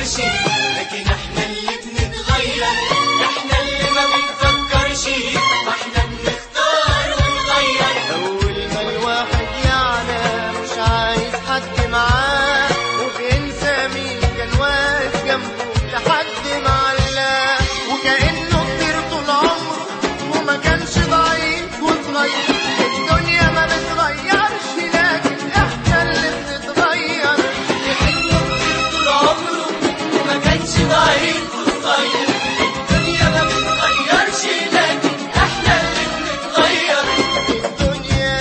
بنتغيرش لكن احنا اللي بنتغير احنا اللي ما بنفكرش واحنا بنختار ونغير أول ما الواحد يعلى مش عايز حد معاه وبينسى مين كان واقف جنبه لحد ما علاه وكأنه كبير طول عمره وما كانش ضعيف وصغير الدنيا ما بتغيرش لكن احنا اللي بنتغير لانه كبير طول عمره وما كانش ضعيف وصغير الدنيا ما بتتغيرش لكن احنا اللي بنتغير الدنيا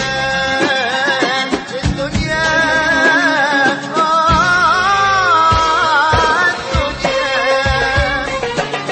الدنيا آه الدنيا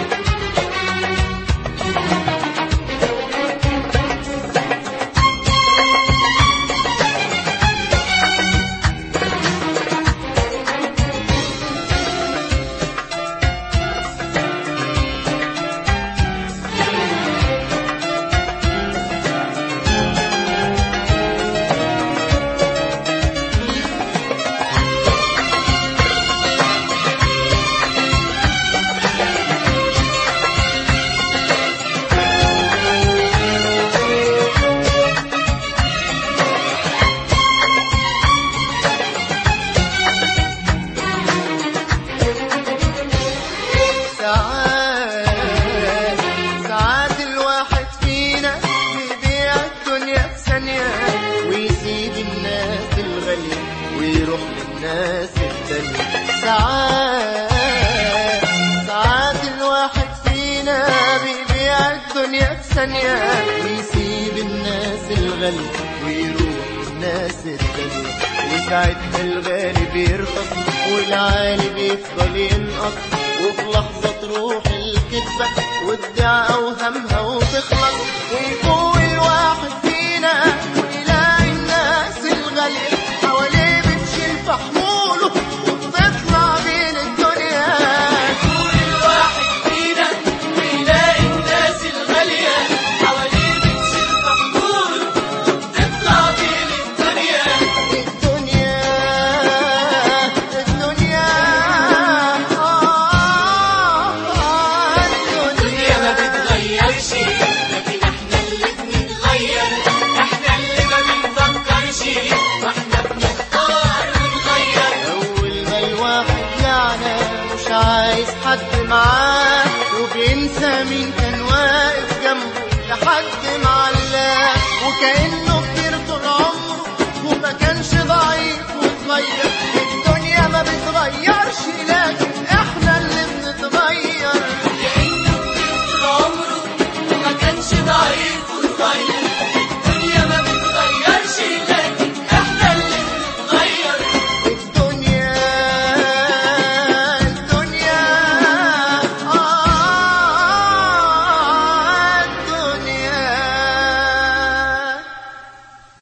ساعات ساعات الواحد فينا بيبيع الدنيا في ثانية ويسيب الناس الغالية ويروح للناس التانية ساعات ساعات الواحد فينا بيبيع الدنيا في ثانية ويسيب الناس الغالية ويروح للناس التانية وساعتها الغالي بيرخص والعالي بيفضل ينقص وفي لحظة تروح الكذبة وتدعى أوهامها وتخلص ويفوق الواحد فينا ويلاقي الناس الغالية حواليه بتشيل في حموله وبتطلع بين الدنيا طول الواحد فينا ويلاقي الناس الغالية حواليه بتشيل محمول وبتطلع بين الدنيا الدنيا الدنيا آه الدنيا ما الدنيا بتغيرش لكن احنا اللي بنتغير احنا اللي ما بنفكرش واحنا بنختار ونغير أول ما الواحد يعلى مش عايز حد معاه وبينسى مين كان واقف جنبه لحد ما علاه وكأنه كبير طول عمره وما كانش ضعيف وصغير الدنيا ما بتغيرش لكن احنا اللي بنتغير لانه كبير طول عمره وما كانش ضعيف وصغير